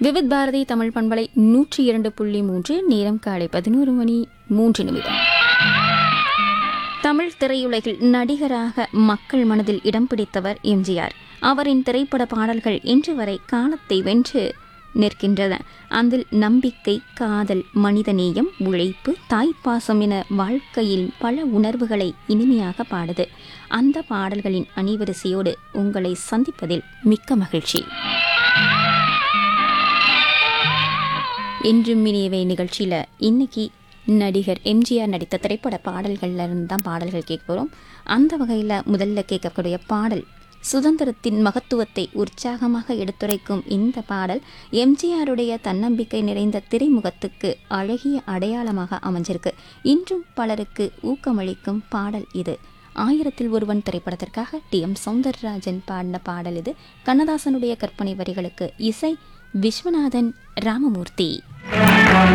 விவித் பாரதி தமிழ் பண்பலை நூற்றி இரண்டு புள்ளி மூன்று நேரம் காலை பதினோரு மணி மூன்று நிமிடம் தமிழ் திரையுலகில் நடிகராக மக்கள் மனதில் இடம் பிடித்தவர் எம்ஜிஆர் அவரின் திரைப்பட பாடல்கள் இன்று வரை காலத்தை வென்று நிற்கின்றன அதில் நம்பிக்கை காதல் மனிதநேயம் உழைப்பு தாய்ப்பாசம் என வாழ்க்கையில் பல உணர்வுகளை இனிமையாக பாடுது அந்த பாடல்களின் அணிவரிசையோடு உங்களை சந்திப்பதில் மிக்க மகிழ்ச்சி என்றும் இனியவை நிகழ்ச்சியில் இன்னைக்கு நடிகர் எம்ஜிஆர் நடித்த திரைப்பட பாடல்கள்ல இருந்து தான் பாடல்கள் கேட்க போகிறோம் அந்த வகையில் முதல்ல கேட்கக்கூடிய பாடல் சுதந்திரத்தின் மகத்துவத்தை உற்சாகமாக எடுத்துரைக்கும் இந்த பாடல் எம்ஜிஆருடைய தன்னம்பிக்கை நிறைந்த திரைமுகத்துக்கு அழகிய அடையாளமாக அமைஞ்சிருக்கு இன்றும் பலருக்கு ஊக்கமளிக்கும் பாடல் இது ஆயிரத்தில் ஒருவன் திரைப்படத்திற்காக டி எம் சௌந்தரராஜன் பாடின பாடல் இது கண்ணதாசனுடைய கற்பனை வரிகளுக்கு இசை விஸ்வநாதன் ராமமூர்த்தி